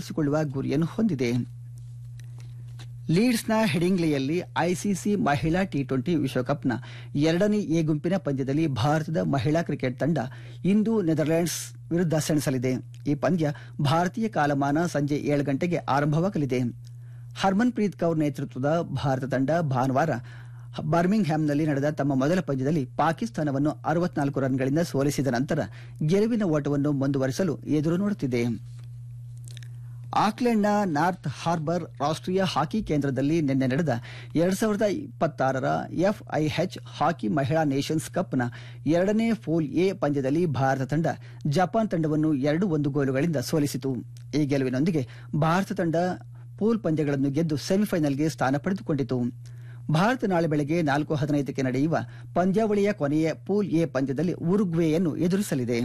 ತೊಡಗಿಸಿಕೊಳ್ಳುವ ಗುರಿಯನ್ನು ಹೊಂದಿದೆ ಲೀಡ್ಸ್ನ ಹೆಡಿಂಗ್ಲಿಯಲ್ಲಿ ಐಸಿಸಿ ಮಹಿಳಾ ಟಿ ಟ್ವೆಂಟಿ ವಿಶ್ವಕಪ್ನ ಎರಡನೇ ಎ ಗುಂಪಿನ ಪಂದ್ಯದಲ್ಲಿ ಭಾರತದ ಮಹಿಳಾ ಕ್ರಿಕೆಟ್ ತಂಡ ಇಂದು ನೆದರ್ಲೆಂಡ್ಸ್ ವಿರುದ್ಧ ಸೆಣಸಲಿದೆ ಈ ಪಂದ್ಯ ಭಾರತೀಯ ಕಾಲಮಾನ ಸಂಜೆ ಏಳು ಗಂಟೆಗೆ ಆರಂಭವಾಗಲಿದೆ ಹರ್ಮನ್ಪ್ರೀತ್ ಕೌರ್ ನೇತೃತ್ವದ ಭಾರತ ತಂಡ ಭಾನುವಾರ ಬರ್ಮಿಂಗ್ ಹ್ಯಾಮ್ನಲ್ಲಿ ನಡೆದ ತಮ್ಮ ಮೊದಲ ಪಂದ್ಯದಲ್ಲಿ ಪಾಕಿಸ್ತಾನವನ್ನು ಅರವತ್ನಾಲ್ಕು ರನ್ಗಳಿಂದ ಸೋಲಿಸಿದ ನಂತರ ಗೆಲುವಿನ ಓಟವನ್ನು ಮುಂದುವರಿಸಲು ಎದುರು ನೋಡುತ್ತಿದೆ ಆಕ್ಲೆಂಡ್ನ ನಾರ್ತ್ ಹಾರ್ಬರ್ ರಾಷ್ಟ್ರೀಯ ಹಾಕಿ ಕೇಂದ್ರದಲ್ಲಿ ನಿನ್ನೆ ನಡೆದ ಎರಡ್ ಸಾವಿರದ ಇಪ್ಪತ್ತಾರರ ಎಫ್ಐಎಚ್ ಹಾಕಿ ಮಹಿಳಾ ನೇಷನ್ಸ್ ಕಪ್ನ ಎರಡನೇ ಪೂಲ್ ಎ ಪಂದ್ಯದಲ್ಲಿ ಭಾರತ ತಂಡ ಜಪಾನ್ ತಂಡವನ್ನು ಎರಡು ಒಂದು ಗೋಲುಗಳಿಂದ ಸೋಲಿಸಿತು ಈ ಗೆಲುವಿನೊಂದಿಗೆ ಭಾರತ ತಂಡ ಪೂಲ್ ಪಂದ್ಯಗಳನ್ನು ಗೆದ್ದು ಸೆಮಿಫೈನಲ್ಗೆ ಸ್ಥಾನ ಪಡೆದುಕೊಂಡಿತು ಭಾರತ ನಾಳೆ ಬೆಳಗ್ಗೆ ನಾಲ್ಕು ಹದಿನೈದಕ್ಕೆ ನಡೆಯುವ ಪಂದ್ಯಾವಳಿಯ ಕೊನೆಯ ಪೂಲ್ ಎ ಪಂದ್ಯದಲ್ಲಿ ಉರುಗ್ವೆಯನ್ನು ಎದುರಿಸಲಿದೆ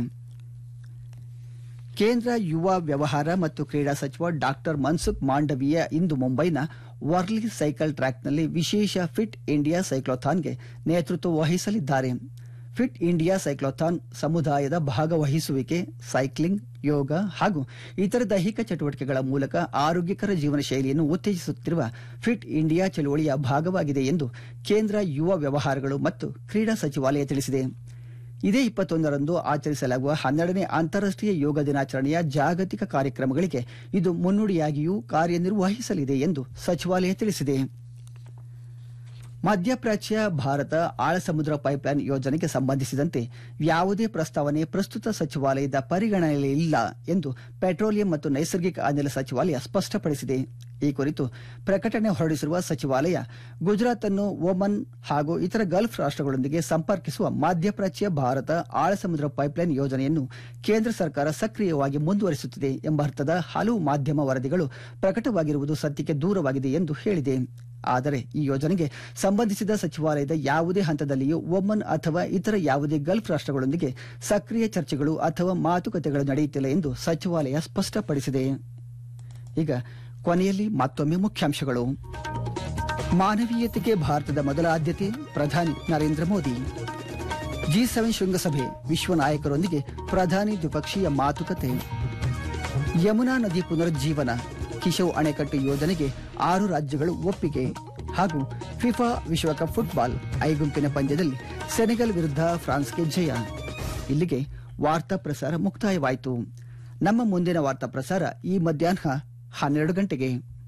ಕೇಂದ್ರ ಯುವ ವ್ಯವಹಾರ ಮತ್ತು ಕ್ರೀಡಾ ಸಚಿವ ಡಾಕ್ಟರ್ ಮನ್ಸುಖ್ ಮಾಂಡವೀಯ ಇಂದು ಮುಂಬೈನ ವರ್ಲಿ ಸೈಕಲ್ ಟ್ರ್ಯಾಕ್ನಲ್ಲಿ ವಿಶೇಷ ಫಿಟ್ ಇಂಡಿಯಾ ಸೈಕ್ಲೋಥಾನ್ಗೆ ನೇತೃತ್ವ ವಹಿಸಲಿದ್ದಾರೆ ಫಿಟ್ ಇಂಡಿಯಾ ಸೈಕ್ಲೋಥಾನ್ ಸಮುದಾಯದ ಭಾಗವಹಿಸುವಿಕೆ ಸೈಕ್ಲಿಂಗ್ ಯೋಗ ಹಾಗೂ ಇತರ ದೈಹಿಕ ಚಟುವಟಿಕೆಗಳ ಮೂಲಕ ಆರೋಗ್ಯಕರ ಜೀವನ ಶೈಲಿಯನ್ನು ಉತ್ತೇಜಿಸುತ್ತಿರುವ ಫಿಟ್ ಇಂಡಿಯಾ ಚಳುವಳಿಯ ಭಾಗವಾಗಿದೆ ಎಂದು ಕೇಂದ್ರ ಯುವ ವ್ಯವಹಾರಗಳು ಮತ್ತು ಕ್ರೀಡಾ ಸಚಿವಾಲಯ ತಿಳಿಸಿದೆ ಇದೇ ಇಪ್ಪತ್ತೊಂದರಂದು ಆಚರಿಸಲಾಗುವ ಹನ್ನೆರಡನೇ ಅಂತಾರಾಷ್ಟೀಯ ಯೋಗ ದಿನಾಚರಣೆಯ ಜಾಗತಿಕ ಕಾರ್ಯಕ್ರಮಗಳಿಗೆ ಇದು ಮುನ್ನುಡಿಯಾಗಿಯೂ ಕಾರ್ಯನಿರ್ವಹಿಸಲಿದೆ ಎಂದು ಸಚಿವಾಲಯ ತಿಳಿಸಿದೆ ಮಧ್ಯಪ್ರಾಚ್ಯ ಭಾರತ ಆಳಸಮುದ್ರ ಪೈಪ್ಲೈನ್ ಯೋಜನೆಗೆ ಸಂಬಂಧಿಸಿದಂತೆ ಯಾವುದೇ ಪ್ರಸ್ತಾವನೆ ಪ್ರಸ್ತುತ ಸಚಿವಾಲಯದ ಪರಿಗಣನೆಯಲ್ಲಿಲ್ಲ ಎಂದು ಪೆಟ್ರೋಲಿಯಂ ಮತ್ತು ನೈಸರ್ಗಿಕ ಅನಿಲ ಸಚಿವಾಲಯ ಸ್ಪಷ್ಟಪಡಿಸಿದೆ ಈ ಕುರಿತು ಪ್ರಕಟಣೆ ಹೊರಡಿಸಿರುವ ಸಚಿವಾಲಯ ಗುಜರಾತ್ ಅನ್ನು ಒಮನ್ ಹಾಗೂ ಇತರ ಗಲ್ಫ್ ರಾಷ್ಟ್ರಗಳೊಂದಿಗೆ ಸಂಪರ್ಕಿಸುವ ಮಧ್ಯಪ್ರಾಚ್ಯ ಭಾರತ ಆಳಸಮುದ್ರ ಪೈಪ್ಲೈನ್ ಯೋಜನೆಯನ್ನು ಕೇಂದ್ರ ಸರ್ಕಾರ ಸಕ್ರಿಯವಾಗಿ ಮುಂದುವರಿಸುತ್ತಿದೆ ಎಂಬ ಅರ್ಥದ ಹಲವು ಮಾಧ್ಯಮ ವರದಿಗಳು ಪ್ರಕಟವಾಗಿರುವುದು ಸತ್ಯಕ್ಕೆ ದೂರವಾಗಿದೆ ಎಂದು ಹೇಳಿದೆ ಆದರೆ ಈ ಯೋಜನೆಗೆ ಸಂಬಂಧಿಸಿದ ಸಚಿವಾಲಯದ ಯಾವುದೇ ಹಂತದಲ್ಲಿಯೂ ಒಮನ್ ಅಥವಾ ಇತರ ಯಾವುದೇ ಗಲ್ಫ್ ರಾಷ್ಟ್ರಗಳೊಂದಿಗೆ ಸಕ್ರಿಯ ಚರ್ಚೆಗಳು ಅಥವಾ ಮಾತುಕತೆಗಳು ನಡೆಯುತ್ತಿಲ್ಲ ಎಂದು ಸಚಿವಾಲಯ ಸ್ಪಷ್ಟಪಡಿಸಿದೆ ಈಗ ಕೊನೆಯಲ್ಲಿ ಮತ್ತೊಮ್ಮೆ ಮುಖ್ಯಾಂಶಗಳು ಮಾನವೀಯತೆಗೆ ಭಾರತದ ಮೊದಲ ಆದ್ಯತೆ ಪ್ರಧಾನಿ ನರೇಂದ್ರ ಮೋದಿ ಜಿ ಸೆವೆನ್ ಶೃಂಗಸಭೆ ವಿಶ್ವ ನಾಯಕರೊಂದಿಗೆ ಪ್ರಧಾನಿ ದ್ವಿಪಕ್ಷೀಯ ಮಾತುಕತೆ ಯಮುನಾ ನದಿ ಪುನರುಜ್ಜೀವನ ಕಿಶವ್ ಅಣೆಕಟ್ಟು ಯೋಜನೆಗೆ ಆರು ರಾಜ್ಯಗಳು ಒಪ್ಪಿಗೆ ಹಾಗೂ ಫಿಫಾ ವಿಶ್ವಕಪ್ ಫುಟ್ಬಾಲ್ ಐ ಗುಂಪಿನ ಪಂದ್ಯದಲ್ಲಿ ಸೆನೆಗಲ್ ವಿರುದ್ಧ ಫ್ರಾನ್ಸ್ಗೆ ಜಯ ಇಲ್ಲಿಗೆ ವಾರ್ತಾ ಪ್ರಸಾರ ಮುಕ್ತಾಯವಾಯಿತು ನಮ್ಮ ಮುಂದಿನ ವಾರ್ತಾ ಪ್ರಸಾರ ಈ ಮಧ್ಯಾಹ್ನ ಹನ್ನೆರಡು ಗಂಟೆಗೆ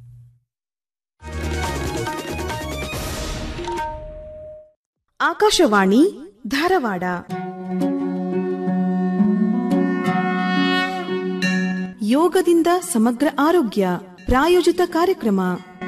ಆಕಾಶವಾಣಿ ಧಾರವಾಡ ಯೋಗದಿಂದ ಸಮಗ್ರ ಆರೋಗ್ಯ ಪ್ರಾಯೋಜಿತ ಕಾರ್ಯಕ್ರಮ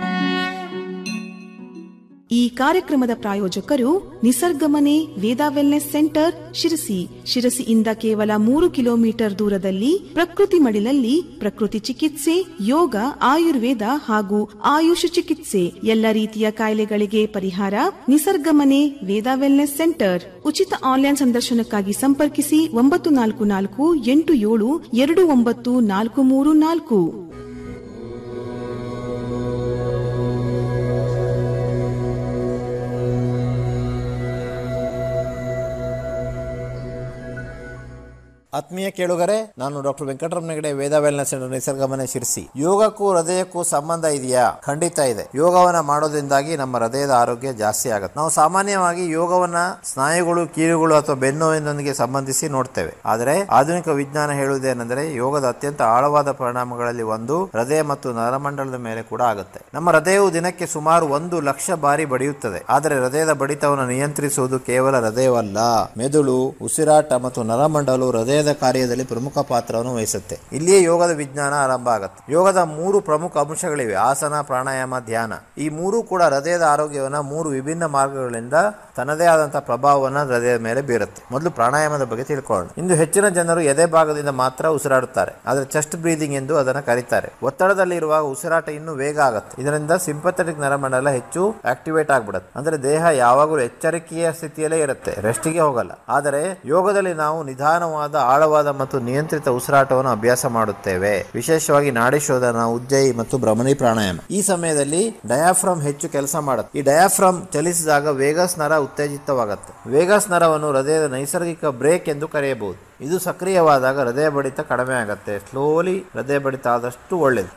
ಈ ಕಾರ್ಯಕ್ರಮದ ಪ್ರಾಯೋಜಕರು ನಿಸರ್ಗಮನೆ ವೇದಾ ವೆಲ್ನೆಸ್ ಸೆಂಟರ್ ಶಿರಸಿ ಶಿರಸಿಯಿಂದ ಕೇವಲ ಮೂರು ಕಿಲೋಮೀಟರ್ ದೂರದಲ್ಲಿ ಪ್ರಕೃತಿ ಮಡಿಲಲ್ಲಿ ಪ್ರಕೃತಿ ಚಿಕಿತ್ಸೆ ಯೋಗ ಆಯುರ್ವೇದ ಹಾಗೂ ಆಯುಷ್ ಚಿಕಿತ್ಸೆ ಎಲ್ಲ ರೀತಿಯ ಕಾಯಿಲೆಗಳಿಗೆ ಪರಿಹಾರ ನಿಸರ್ಗಮನೆ ವೇದಾ ವೆಲ್ನೆಸ್ ಸೆಂಟರ್ ಉಚಿತ ಆನ್ಲೈನ್ ಸಂದರ್ಶನಕ್ಕಾಗಿ ಸಂಪರ್ಕಿಸಿ ಒಂಬತ್ತು ನಾಲ್ಕು ನಾಲ್ಕು ಎಂಟು ಏಳು ಎರಡು ಒಂಬತ್ತು ನಾಲ್ಕು ಮೂರು ನಾಲ್ಕು ಆತ್ಮೀಯ ಕೇಳುಗರೆ ನಾನು doctor Venkataramana Hegde Veda wellness centre Nisargamane Sirsi ಯೋಗಕ್ಕೂ ಹೃದಯಕ್ಕೂ ಸಂಬಂಧ ಇದೆಯಾ ಖಂಡಿತ ಇದೆ ಯೋಗವನ್ನ ಮಾಡೋದ್ರಿಂದಾಗಿ ನಮ್ಮ ಹೃದಯದ ಆರೋಗ್ಯ ಜಾಸ್ತಿ ಆಗುತ್ತೆ ನಾವು ಸಾಮಾನ್ಯವಾಗಿ ಯೋಗವನ್ನ ಸ್ನಾಯುಗಳು ಕೀಲುಗಳು ಅಥವಾ ಬೆನ್ನುವಿನೊಂದಿಗೆ ಸಂಬಂಧಿಸಿ ನೋಡ್ತೇವೆ ಆದರೆ ಆಧುನಿಕ ವಿಜ್ಞಾನ ಹೇಳುವುದೇನೆಂದರೆ ಯೋಗದ ಅತ್ಯಂತ ಆಳವಾದ ಪರಿಣಾಮಗಳಲ್ಲಿ ಒಂದು ಹೃದಯ ಮತ್ತು ನರಮಂಡಲದ ಮೇಲೆ ಕೂಡ ಆಗುತ್ತೆ ನಮ್ಮ ಹೃದಯವು ದಿನಕ್ಕೆ ಸುಮಾರು ಒಂದು ಲಕ್ಷ ಬಾರಿ ಬಡಿಯುತ್ತದೆ ಆದರೆ ಹೃದಯದ ಬಡಿತವನ್ನು ನಿಯಂತ್ರಿಸುವುದು ಕೇವಲ ಹೃದಯವಲ್ಲ ಮೆದುಳು ಉಸಿರಾಟ ಮತ್ತು ನರಮಂಡಲವು ಹೃದಯದ ಕಾರ್ಯದಲ್ಲಿ ಪ್ರಮುಖ ಪಾತ್ರವನ್ನು ವಹಿಸುತ್ತೆ ಇಲ್ಲಿಯೇ ಯೋಗದ ವಿಜ್ಞಾನ ಆರಂಭ ಆಗುತ್ತೆ ಯೋಗದ ಮೂರು ಪ್ರಮುಖ ಅಂಶಗಳಿವೆ ಆಸನ ಪ್ರಾಣಾಯಾಮ ಧ್ಯಾನ ಈ ಮೂರು ಕೂಡ ಹೃದಯದ ಆರೋಗ್ಯವನ್ನ ಮೂರು ವಿಭಿನ್ನ ಮಾರ್ಗಗಳಿಂದ ತನ್ನದೇ ಆದಂತಹ ಪ್ರಭಾವವನ್ನು ಹೃದಯದ ಮೇಲೆ ಬೀರುತ್ತೆ ಮೊದಲು ಪ್ರಾಣಾಯಾಮದ ಬಗ್ಗೆ ತಿಳ್ಕೊಳ್ಳೋಣ ಇಂದು ಹೆಚ್ಚಿನ ಜನರು ಎದೆ ಭಾಗದಿಂದ ಮಾತ್ರ ಉಸಿರಾಡುತ್ತಾರೆ ಆದರೆ ಚೆಸ್ಟ್ ಬ್ರೀದಿಂಗ್ ಎಂದು ಅದನ್ನು ಕರೀತಾರೆ ಒತ್ತಡದಲ್ಲಿರುವಾಗ ಉಸಿರಾಟ ಇನ್ನೂ ವೇಗ ಆಗುತ್ತೆ ಇದರಿಂದ ಸಿಂಪಥೆಟಿಕ್ ನರಮಂಡಲ ಹೆಚ್ಚು ಆಕ್ಟಿವೇಟ್ ಆಗ್ಬಿಡುತ್ತೆ ಅಂದ್ರೆ ದೇಹ ಯಾವಾಗಲೂ ಎಚ್ಚರಿಕೆಯ ಸ್ಥಿತಿಯಲ್ಲೇ ಇರುತ್ತೆ ರೆಸ್ಟಿಗೆ ಹೋಗಲ್ಲ ಆದರೆ ಯೋಗದಲ್ಲಿ ನಾವು ನಿಧಾನವಾದ ಆಳವಾದ ಮತ್ತು ನಿಯಂತ್ರಿತ ಉಸಿರಾಟವನ್ನು ಅಭ್ಯಾಸ ಮಾಡುತ್ತೇವೆ ವಿಶೇಷವಾಗಿ ನಾಡಿ ಶೋಧನ ಉಜ್ಜಯಿ ಮತ್ತು ಭ್ರಮಣಿ ಪ್ರಾಣಾಯಾಮ ಈ ಸಮಯದಲ್ಲಿ ಡಯಾಫ್ರಮ್ ಹೆಚ್ಚು ಕೆಲಸ ಮಾಡುತ್ತೆ ಈ ಡಯಾಫ್ರಮ್ ಚಲಿಸಿದಾಗ ವೇಗಸ್ ನರ ಉತ್ತೇಜಿತವಾಗುತ್ತೆ ವೇಗಸ್ ನರವನ್ನು ಹೃದಯದ ನೈಸರ್ಗಿಕ ಬ್ರೇಕ್ ಎಂದು ಕರೆಯಬಹುದು ಇದು ಸಕ್ರಿಯವಾದಾಗ ಹೃದಯ ಬಡಿತ ಕಡಿಮೆ ಆಗುತ್ತೆ ಸ್ಲೋಲಿ ಹೃದಯ ಬಡಿತ ಆದಷ್ಟು ಒಳ್ಳೆಯದು